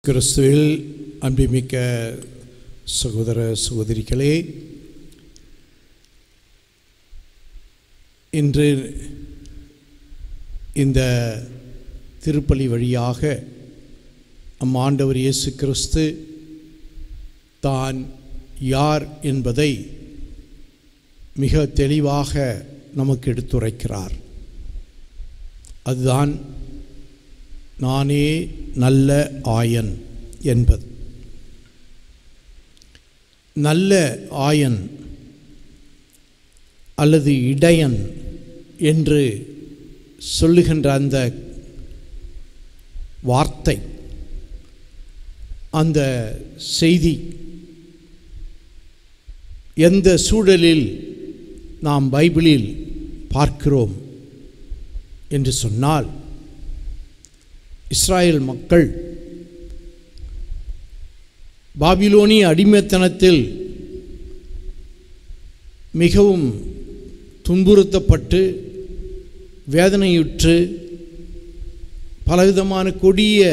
கிறிஸ்துவில் அன்புமிக்க சகோதர சகோதரிகளே இன்று இந்த திருப்பலி வழியாக நம் ஆண்டவர் இயேசு கிறிஸ்து தான் யார் என்பதை மிக தெளிவாக நமக்கு எடுத்துரைக்கிறார் அதுதான் நானே நல்ல ஆயன் என்பது நல்ல ஆயன் அல்லது இடையன் என்று சொல்லுகின்ற அந்த வார்த்தை அந்த செய்தி எந்த சூழலில் நாம் பைபிளில் பார்க்கிறோம் என்று சொன்னால் இஸ்ராயல் மக்கள் பாபிலோனிய அடிமைத்தனத்தில் மிகவும் துன்புறுத்தப்பட்டு வேதனையுற்று பலவிதமான கொடிய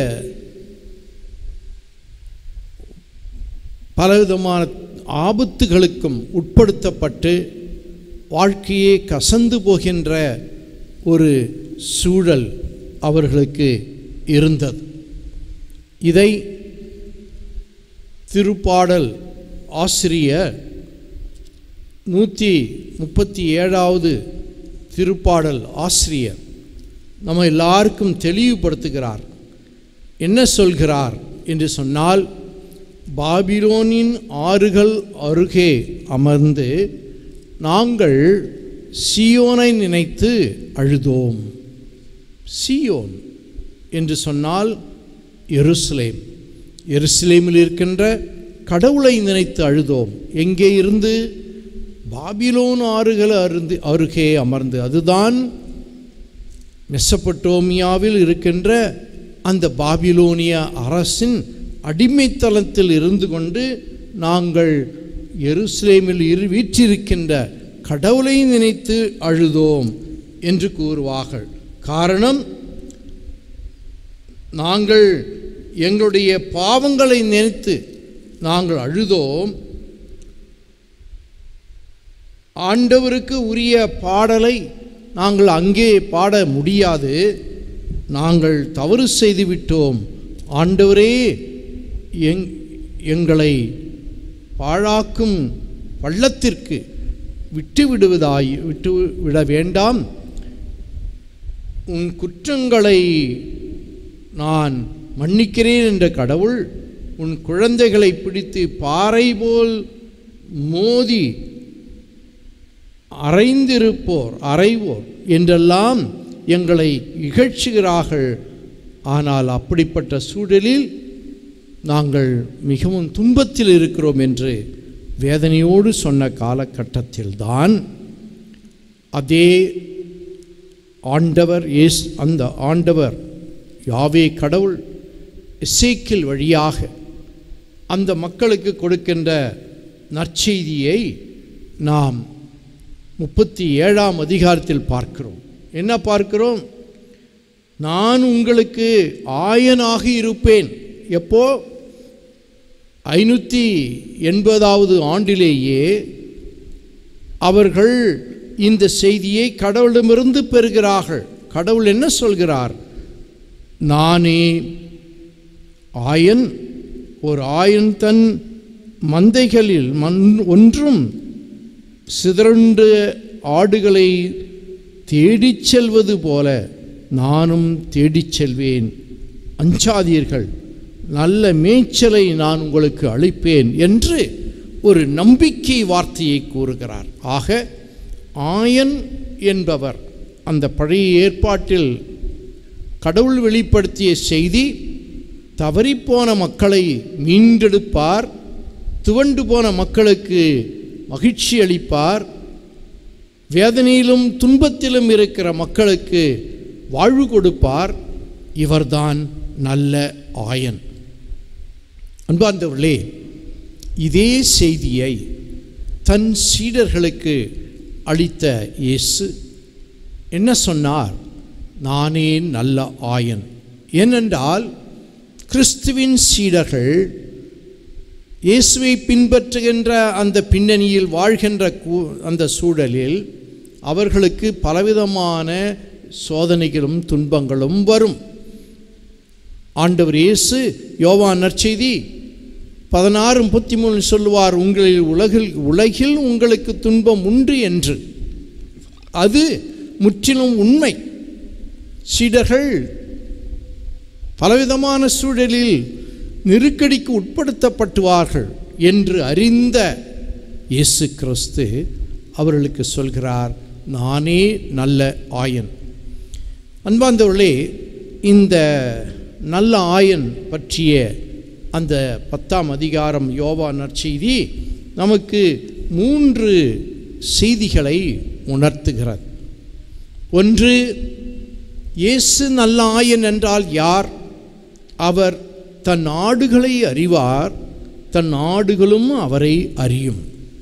பலவிதமான ஆபத்துகளுக்கும் உட்படுத்தப்பட்டு வாழ்க்கையே கசந்து போகின்ற ஒரு சூழல் அவர்களுக்கு இருந்தது இதை திருப்பாடல் ஆசிரியர் நூற்றி முப்பத்தி ஏழாவது திருப்பாடல் ஆசிரியர் நம்ம எல்லாருக்கும் தெளிவுபடுத்துகிறார் என்ன சொல்கிறார் என்று சொன்னால் பாபிலோனின் ஆறுகள் அருகே அமர்ந்து நாங்கள் சியோனை நினைத்து அழுதோம் சியோன் என்று சொன்னால் எருசலேம் எருசலேமில் இருக்கின்ற கடவுளை நினைத்து அழுதோம் எங்கே இருந்து பாபிலோன் ஆறுகள் அருந்து அருகே அமர்ந்து அதுதான் மெசப்பட்டோமியாவில் இருக்கின்ற அந்த பாபிலோனிய அரசின் அடிமைத்தளத்தில் இருந்து கொண்டு நாங்கள் எருசலேமில் இரு வீற்றிருக்கின்ற கடவுளை நினைத்து அழுதோம் என்று கூறுவார்கள் காரணம் நாங்கள் எங்களுடைய பாவங்களை நினைத்து நாங்கள் அழுதோம் ஆண்டவருக்கு உரிய பாடலை நாங்கள் அங்கே பாட முடியாது நாங்கள் தவறு செய்து விட்டோம் ஆண்டவரே எங் எங்களை பாழாக்கும் பள்ளத்திற்கு விட்டு விடுவதாய் விட்டு விட வேண்டாம் உன் குற்றங்களை நான் மன்னிக்கிறேன் என்ற கடவுள் உன் குழந்தைகளை பிடித்து பாறை போல் மோதி அரைந்திருப்போர் அறைவோர் என்றெல்லாம் எங்களை இகழ்ச்சுகிறார்கள் ஆனால் அப்படிப்பட்ட சூழலில் நாங்கள் மிகவும் துன்பத்தில் இருக்கிறோம் என்று வேதனையோடு சொன்ன காலகட்டத்தில்தான் அதே ஆண்டவர் ஏஸ் அந்த ஆண்டவர் யாவே கடவுள் இசைக்கில் வழியாக அந்த மக்களுக்கு கொடுக்கின்ற நற்செய்தியை நாம் முப்பத்தி ஏழாம் அதிகாரத்தில் பார்க்கிறோம் என்ன பார்க்கிறோம் நான் உங்களுக்கு ஆயனாக இருப்பேன் எப்போ ஐநூற்றி எண்பதாவது ஆண்டிலேயே அவர்கள் இந்த செய்தியை கடவுளிடமிருந்து பெறுகிறார்கள் கடவுள் என்ன சொல்கிறார் நானே ஆயன் ஒரு ஆயன் தன் மந்தைகளில் மண் ஒன்றும் சிதறண்டு ஆடுகளை தேடிச் செல்வது போல நானும் தேடிச் செல்வேன் அஞ்சாதீர்கள் நல்ல மேய்ச்சலை நான் உங்களுக்கு அளிப்பேன் என்று ஒரு நம்பிக்கை வார்த்தையை கூறுகிறார் ஆக ஆயன் என்பவர் அந்த பழைய ஏற்பாட்டில் கடவுள் வெளிப்படுத்திய செய்தி தவறிப்போன மக்களை மீண்டெடுப்பார் துவண்டு போன மக்களுக்கு மகிழ்ச்சி அளிப்பார் வேதனையிலும் துன்பத்திலும் இருக்கிற மக்களுக்கு வாழ்வு கொடுப்பார் இவர்தான் நல்ல ஆயன் அன்பார்ந்தவர்களே இதே செய்தியை தன் சீடர்களுக்கு அளித்த இயேசு என்ன சொன்னார் நானே நல்ல ஆயன் ஏனென்றால் கிறிஸ்துவின் சீடர்கள் இயேசுவை பின்பற்றுகின்ற அந்த பின்னணியில் வாழ்கின்ற கூ- அந்த சூழலில் அவர்களுக்கு பலவிதமான சோதனைகளும் துன்பங்களும் வரும் ஆண்டவர் இயேசு யோவான் நற்செய்தி பதினாறு முப்பத்தி மூணு சொல்லுவார் உங்களில் உலகில் உலகில் உங்களுக்கு துன்பம் உண்டு என்று அது முற்றிலும் உண்மை சீடர்கள் பலவிதமான சூழலில் நெருக்கடிக்கு உட்படுத்தப்பட்டுவார்கள் என்று அறிந்த இயேசு கிறிஸ்து அவர்களுக்கு சொல்கிறார் நானே நல்ல ஆயன் அன்பார்ந்தவர்களே இந்த நல்ல ஆயன் பற்றிய அந்த பத்தாம் அதிகாரம் யோவா நற்செய்தி நமக்கு மூன்று செய்திகளை உணர்த்துகிறது ஒன்று இயேசு நல்ல ஆயன் என்றால் யார் அவர் தன் ஆடுகளை அறிவார் தன் ஆடுகளும் அவரை அறியும்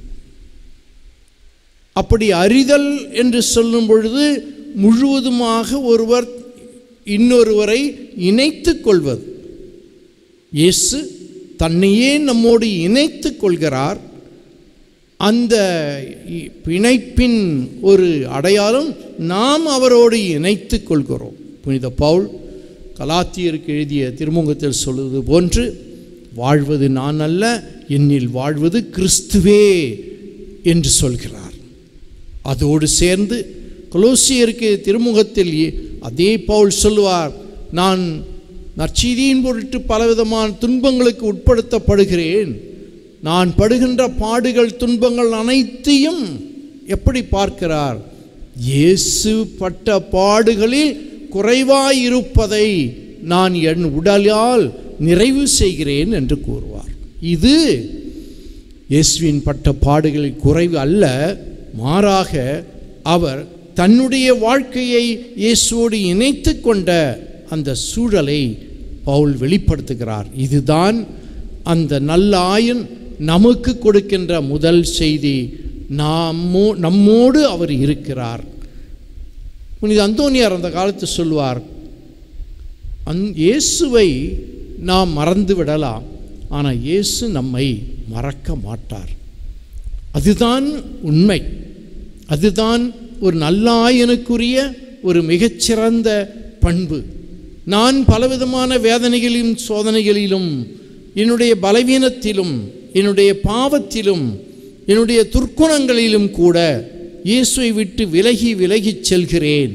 அப்படி அறிதல் என்று சொல்லும் பொழுது முழுவதுமாக ஒருவர் இன்னொருவரை இணைத்துக் கொள்வது இயேசு தன்னையே நம்மோடு இணைத்துக் கொள்கிறார் அந்த இ- பிணைப்பின் ஒரு அடையாளம் நாம் அவரோடு இணைத்துக் கொள்கிறோம் புனித பவுல் கலாத்தியருக்கு எழுதிய திருமுகத்தில் சொல்வது போன்று வாழ்வது நான் அல்ல என்னில் வாழ்வது கிறிஸ்துவே என்று சொல்கிறார் அதோடு சேர்ந்து கொலோசியருக்கு திருமுகத்தில் இ- அதே பவுல் சொல்லுவார் நான் நற்செய்தியின் பொருட்டு பலவிதமான துன்பங்களுக்கு உட்படுத்தப்படுகிறேன் நான் படுகின்ற பாடுகள் துன்பங்கள் அனைத்தையும் எப்படி பார்க்கிறார் இயேசு பட்ட பாடுகளில் குறைவாயிருப்பதை நான் என் உடலால் நிறைவு செய்கிறேன் என்று கூறுவார் இது இயேசுவின் பட்ட பாடுகளில் குறைவு அல்ல மாறாக அவர் தன்னுடைய வாழ்க்கையை இயேசுவோடு இணைத்து கொண்ட அந்த சூழலை பவுல் வெளிப்படுத்துகிறார் இதுதான் அந்த நல்ல ஆயன் நமக்கு கொடுக்கின்ற முதல் செய்தி நாமோ நம்மோடு அவர் இருக்கிறார் புனித அந்தோனியார் அந்த காலத்து சொல்வார் அந் இயேசுவை நாம் மறந்து விடலாம் ஆனால் இயேசு நம்மை மறக்க மாட்டார் அதுதான் உண்மை அதுதான் ஒரு நல்ல ஆயனுக்குரிய ஒரு மிகச்சிறந்த பண்பு நான் பலவிதமான வேதனைகளிலும் சோதனைகளிலும் என்னுடைய பலவீனத்திலும் என்னுடைய பாவத்திலும் என்னுடைய துர்க்குணங்களிலும் கூட இயேசுவை விட்டு விலகி விலகிச் செல்கிறேன்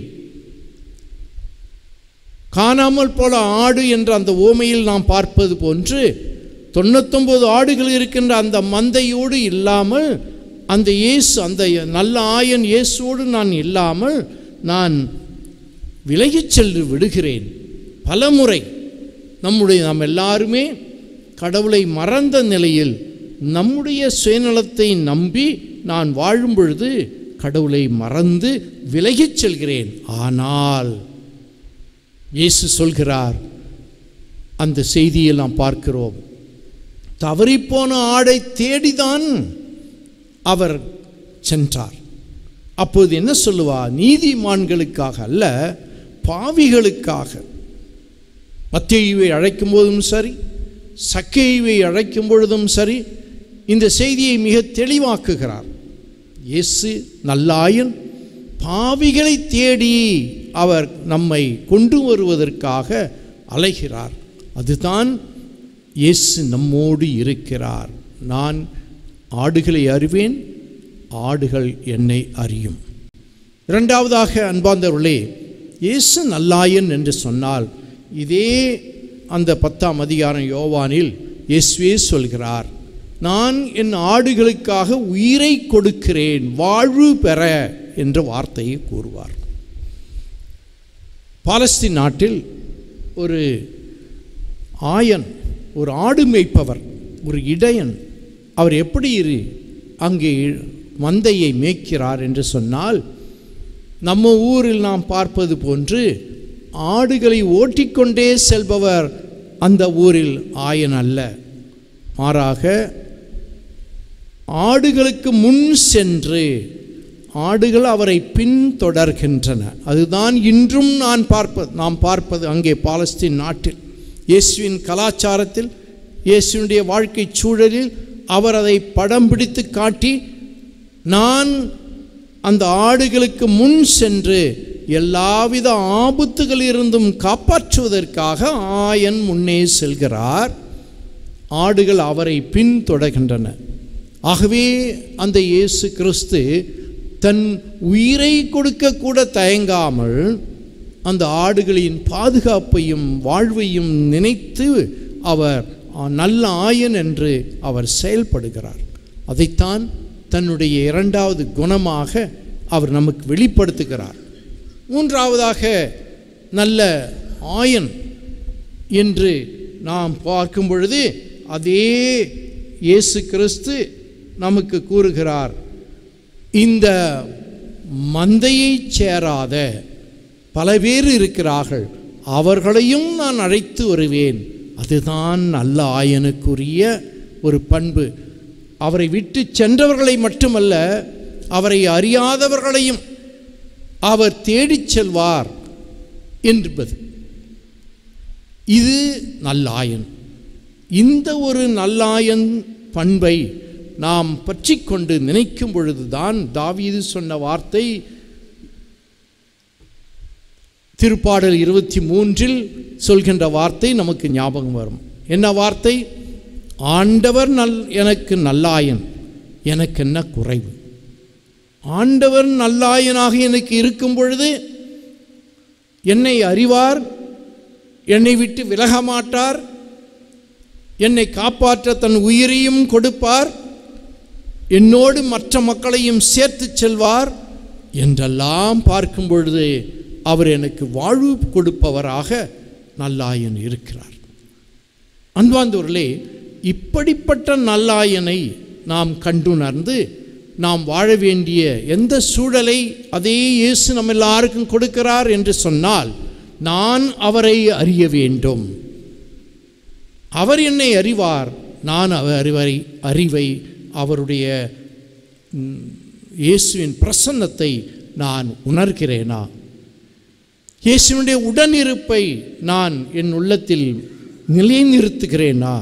காணாமல் போல ஆடு என்ற அந்த ஓமையில் நாம் பார்ப்பது போன்று தொண்ணூத்தொம்பது ஆடுகள் இருக்கின்ற அந்த மந்தையோடு இல்லாமல் அந்த இயேசு அந்த நல்ல ஆயன் இயேசுவோடு நான் இல்லாமல் நான் விலகிச் சென்று விடுகிறேன் பலமுறை நம்முடைய நாம் எல்லாருமே கடவுளை மறந்த நிலையில் நம்முடைய சுயநலத்தை நம்பி நான் வாழும் பொழுது கடவுளை மறந்து விலகிச் செல்கிறேன் ஆனால் இயேசு சொல்கிறார் அந்த செய்தியை நாம் பார்க்கிறோம் தவறிப்போன ஆடை தேடிதான் அவர் சென்றார் அப்போது என்ன சொல்லுவார் நீதிமான்களுக்காக அல்ல பாவிகளுக்காக மத்தேயுவை அழைக்கும் போதும் சரி சக்கேயுவை அழைக்கும் பொழுதும் சரி இந்த செய்தியை மிக தெளிவாக்குகிறார் இயேசு நல்லாயன் பாவிகளை தேடி அவர் நம்மை கொண்டு வருவதற்காக அலைகிறார் அதுதான் இயேசு நம்மோடு இருக்கிறார் நான் ஆடுகளை அறிவேன் ஆடுகள் என்னை அறியும் இரண்டாவதாக அன்பார்ந்தவர்களே இயேசு நல்லாயன் என்று சொன்னால் இதே அந்த பத்தாம் அதிகாரம் யோவானில் இயேசுவே சொல்கிறார் நான் என் ஆடுகளுக்காக உயிரை கொடுக்கிறேன் வாழ்வு பெற என்ற வார்த்தையை கூறுவார் பாலஸ்தீன் நாட்டில் ஒரு ஆயன் ஒரு ஆடு மேய்ப்பவர் ஒரு இடையன் அவர் எப்படி இரு அங்கே மந்தையை மேய்க்கிறார் என்று சொன்னால் நம்ம ஊரில் நாம் பார்ப்பது போன்று ஆடுகளை ஓட்டிக்கொண்டே செல்பவர் அந்த ஊரில் ஆயன் அல்ல மாறாக ஆடுகளுக்கு முன் சென்று ஆடுகள் அவரை பின்தொடர்கின்றன அதுதான் இன்றும் நான் பார்ப்பது நாம் பார்ப்பது அங்கே பாலஸ்தீன் நாட்டில் இயேசுவின் கலாச்சாரத்தில் இயேசுவினுடைய வாழ்க்கை சூழலில் அவர் அதை படம் பிடித்து காட்டி நான் அந்த ஆடுகளுக்கு முன் சென்று எல்லாவித ஆபத்துகளிலிருந்தும் காப்பாற்றுவதற்காக ஆயன் முன்னே செல்கிறார் ஆடுகள் அவரை பின்தொடர்கின்றன ஆகவே அந்த இயேசு கிறிஸ்து தன் உயிரை கொடுக்க கூட தயங்காமல் அந்த ஆடுகளின் பாதுகாப்பையும் வாழ்வையும் நினைத்து அவர் நல்ல ஆயன் என்று அவர் செயல்படுகிறார் அதைத்தான் தன்னுடைய இரண்டாவது குணமாக அவர் நமக்கு வெளிப்படுத்துகிறார் மூன்றாவதாக நல்ல ஆயன் என்று நாம் பார்க்கும் பொழுது அதே இயேசு கிறிஸ்து நமக்கு கூறுகிறார் இந்த மந்தையை சேராத பல பேர் இருக்கிறார்கள் அவர்களையும் நான் அழைத்து வருவேன் அதுதான் நல்ல ஆயனுக்குரிய ஒரு பண்பு அவரை விட்டு சென்றவர்களை மட்டுமல்ல அவரை அறியாதவர்களையும் அவர் தேடிச் செல்வார் என்பது இது நல்லாயன் இந்த ஒரு நல்லாயன் பண்பை நாம் பற்றி கொண்டு நினைக்கும் பொழுதுதான் தாவீது சொன்ன வார்த்தை திருப்பாடல் இருபத்தி மூன்றில் சொல்கின்ற வார்த்தை நமக்கு ஞாபகம் வரும் என்ன வார்த்தை ஆண்டவர் நல் எனக்கு நல்லாயன் எனக்கு என்ன குறைவு ஆண்டவர் நல்லாயனாக எனக்கு இருக்கும் பொழுது என்னை அறிவார் என்னை விட்டு விலக மாட்டார் என்னை காப்பாற்ற தன் உயிரையும் கொடுப்பார் என்னோடு மற்ற மக்களையும் சேர்த்து செல்வார் என்றெல்லாம் பார்க்கும் பொழுது அவர் எனக்கு வாழ்வு கொடுப்பவராக நல்லாயன் இருக்கிறார் அன்பாந்தூர்களே இப்படிப்பட்ட நல்லாயனை நாம் கண்டுணர்ந்து நாம் வாழ வேண்டிய எந்த சூழலை அதே இயேசு நம்ம எல்லாருக்கும் கொடுக்கிறார் என்று சொன்னால் நான் அவரை அறிய வேண்டும் அவர் என்னை அறிவார் நான் அவர் அறிவரை அறிவை அவருடைய ம், இயேசுவின் பிரசன்னத்தை நான் உணர்கிறேனா இயேசுவினுடைய உடனிருப்பை நான் என் உள்ளத்தில் நிலைநிறுத்துகிறேனா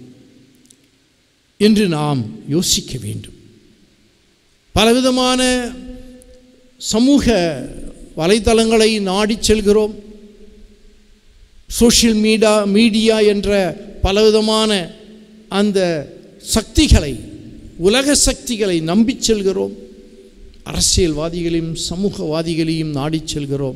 என்று நாம் யோசிக்க வேண்டும் பலவிதமான சமூக வலைத்தளங்களை நாடிச் செல்கிறோம் சோஷியல் மீடியா மீடியா என்ற பலவிதமான அந்த சக்திகளை உலக சக்திகளை நம்பிச் செல்கிறோம் அரசியல்வாதிகளையும் சமூகவாதிகளையும் நாடிச் செல்கிறோம்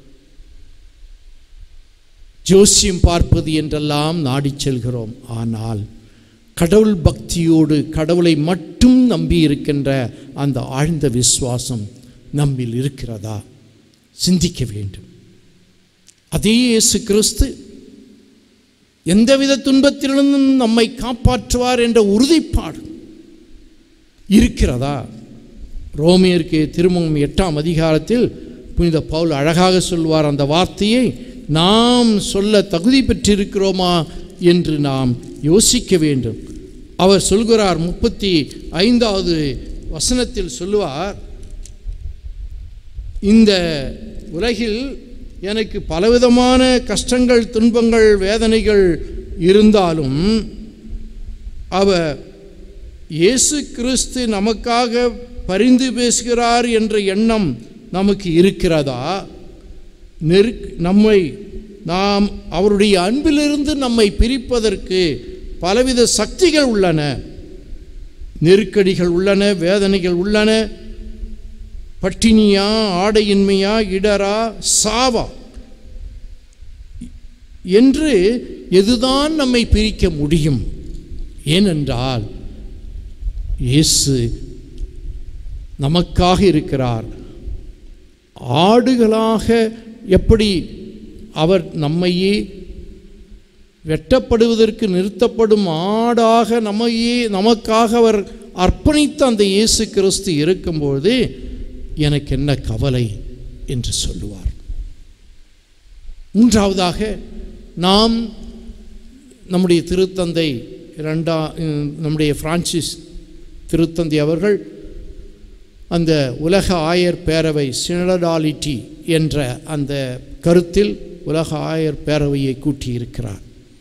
ஜோசியம் பார்ப்பது என்றெல்லாம் நாடிச் செல்கிறோம் ஆனால் கடவுள் பக்தியோடு கடவுளை மட்டும் நம்பி இருக்கின்ற அந்த ஆழ்ந்த விசுவாசம் நம்மில் இருக்கிறதா சிந்திக்க வேண்டும் அதே இயேசு கிறிஸ்து எந்தவித துன்பத்திலிருந்தும் நம்மை காப்பாற்றுவார் என்ற உறுதிப்பாடு இருக்கிறதா ரோமியருக்கு திருமுகம் எட்டாம் அதிகாரத்தில் புனித பவுல் அழகாக சொல்வார் அந்த வார்த்தையை நாம் சொல்ல தகுதி பெற்றிருக்கிறோமா என்று நாம் யோசிக்க வேண்டும் அவர் சொல்கிறார் முப்பத்தி ஐந்தாவது வசனத்தில் சொல்லுவார் இந்த உலகில் எனக்கு பலவிதமான கஷ்டங்கள் துன்பங்கள் வேதனைகள் இருந்தாலும் அவர் இயேசு கிறிஸ்து நமக்காக பரிந்து பேசுகிறார் என்ற எண்ணம் நமக்கு இருக்கிறதா நெருக் நம்மை நாம் அவருடைய அன்பிலிருந்து நம்மை பிரிப்பதற்கு பலவித சக்திகள் உள்ளன நெருக்கடிகள் உள்ளன வேதனைகள் உள்ளன பட்டினியா ஆடையின்மையா இடரா சாவா என்று எதுதான் நம்மை பிரிக்க முடியும் ஏனென்றால் இயேசு நமக்காக இருக்கிறார் ஆடுகளாக எப்படி அவர் நம்மையே வெட்டப்படுவதற்கு நிறுத்தப்படும் ஆடாக நம்மையே நமக்காக அவர் அர்ப்பணித்த அந்த இயேசு கிறிஸ்து இருக்கும்போது எனக்கு என்ன கவலை என்று சொல்லுவார் மூன்றாவதாக நாம் நம்முடைய திருத்தந்தை இரண்டா நம்முடைய பிரான்சிஸ் திருத்தந்தை அவர்கள் அந்த உலக ஆயர் பேரவை சினடாலிட்டி என்ற அந்த கருத்தில் உலக ஆயர் பேரவையை கூட்டியிருக்கிறார்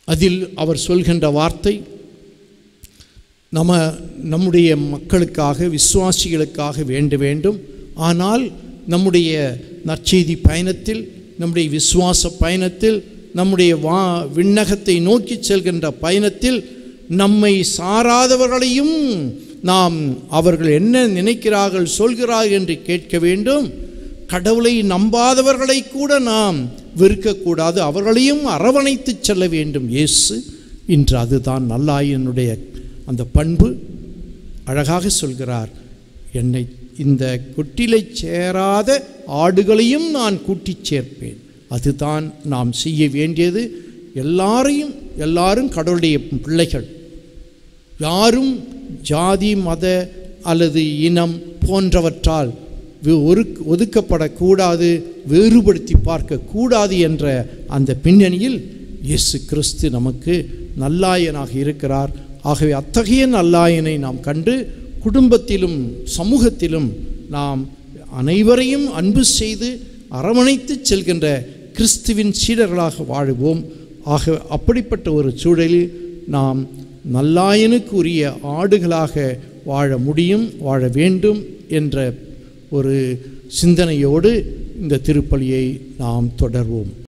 அதில் அவர் சொல்கின்ற வார்த்தை நம்ம நம்முடைய மக்களுக்காக விசுவாசிகளுக்காக வேண்ட வேண்டும் ஆனால் நம்முடைய நற்செய்தி பயணத்தில் நம்முடைய விசுவாச பயணத்தில் நம்முடைய வா விண்ணகத்தை நோக்கி செல்கின்ற பயணத்தில் நம்மை சாராதவர்களையும் நாம் அவர்கள் என்ன நினைக்கிறார்கள் சொல்கிறார்கள் என்று கேட்க வேண்டும் கடவுளை நம்பாதவர்களை கூட நாம் வெறுக்கக்கூடாது அவர்களையும் அரவணைத்து செல்ல வேண்டும் இயேசு இன்று அதுதான் நல்லாயனுடைய அந்த பண்பு அழகாக சொல்கிறார் என்னை இந்த கொட்டிலை சேராத ஆடுகளையும் நான் கூட்டிச் சேர்ப்பேன் அதுதான் நாம் செய்ய வேண்டியது எல்லாரையும் எல்லாரும் கடவுளுடைய பிள்ளைகள் யாரும் ஜாதி மத அல்லது இனம் போன்றவற்றால் வே- ஒரு ஒதுக்கப்படக்கூடாது வேறுபடுத்தி பார்க்கக்கூடாது என்ற அந்த பின்னணியில் இயேசு கிறிஸ்து நமக்கு நல்லாயனாக இருக்கிறார் ஆகவே அத்தகைய நல்லாயனை நாம் கண்டு குடும்பத்திலும் சமூகத்திலும் நாம் அனைவரையும் அன்பு செய்து அரவணைத்து செல்கின்ற கிறிஸ்துவின் சீடர்களாக வாழுவோம் ஆக அப்படிப்பட்ட ஒரு சூழலில் நாம் நல்லாயனுக்கு உரிய ஆடுகளாக வாழ முடியும் வாழ வேண்டும் என்ற ஒரு சிந்தனையோடு இந்த திருப்பலியை நாம் தொடர்வோம்